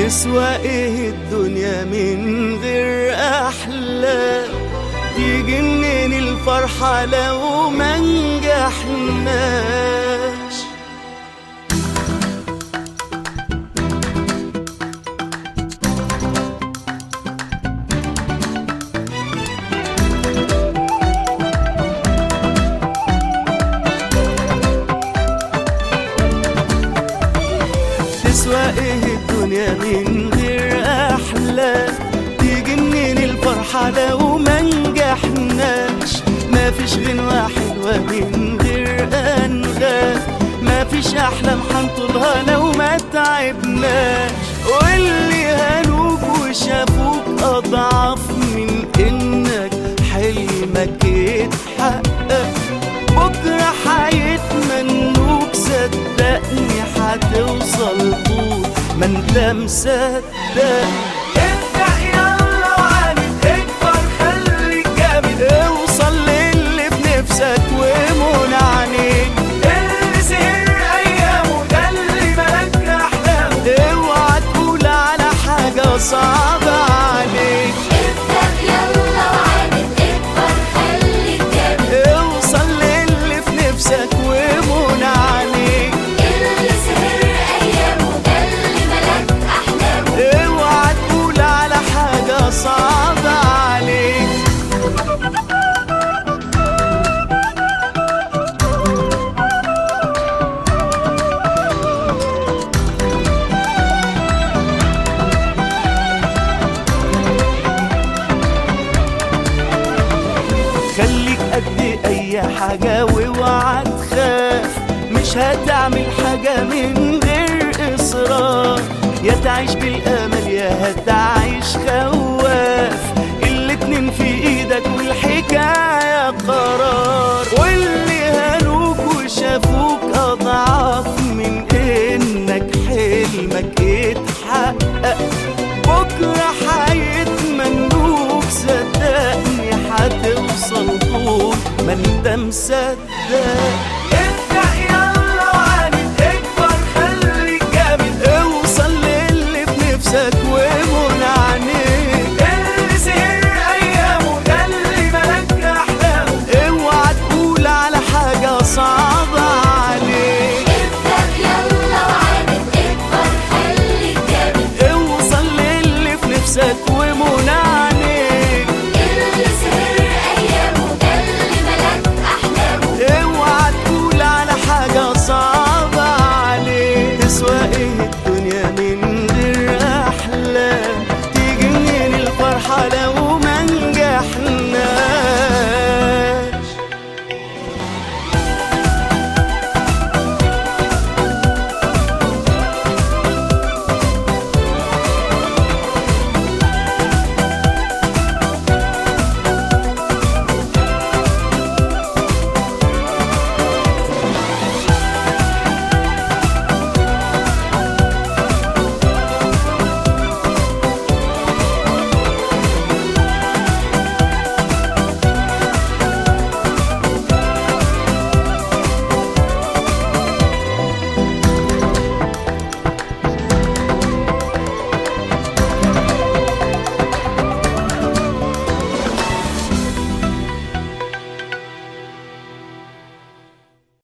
تسوى ايه الدنيا من غير احلام تيجي منين الفرحة لو ما نجحناش تسوى ايه الدنيا من غير احلام تيجي منين الفرحة لو ما نجحناش ما فيش غنوة حلوة من غير انغام ما فيش احلام حنطولها لو ما تعبناش واللي هانوك وشافوك اضعف من انك حلمك يتحقق بكرة حيتمنوك صدقني حتوصل طول ما انت مصدق ابدأ يلا وعاند اكبر خليك جامد اوصل للي بنفسك ومنى عينيك اللي سهر ايامه ده اللي ملك احلامه اوعى تقول على حاجة صعبة عليك ابدأ يلا وعاند اكبر خليك جامد اوصل للي في نفسك ومنى عليك اللي سهر أيامه ده اللي ملك أحلامه اوعى تقول على حاجة صعبة عليك خليك قد اي حاجة واوعى تخاف مش هتعمل حاجة من غير اصرار يا تعيش بالامل يا هتعيش خواف الاتنين في ايدك والحكاية قرار واللي هانوك وشافوك اضعف من انك حلمك يتحقق بكرة حيتمنوك صدقني حتوصل طول ما انت مصدق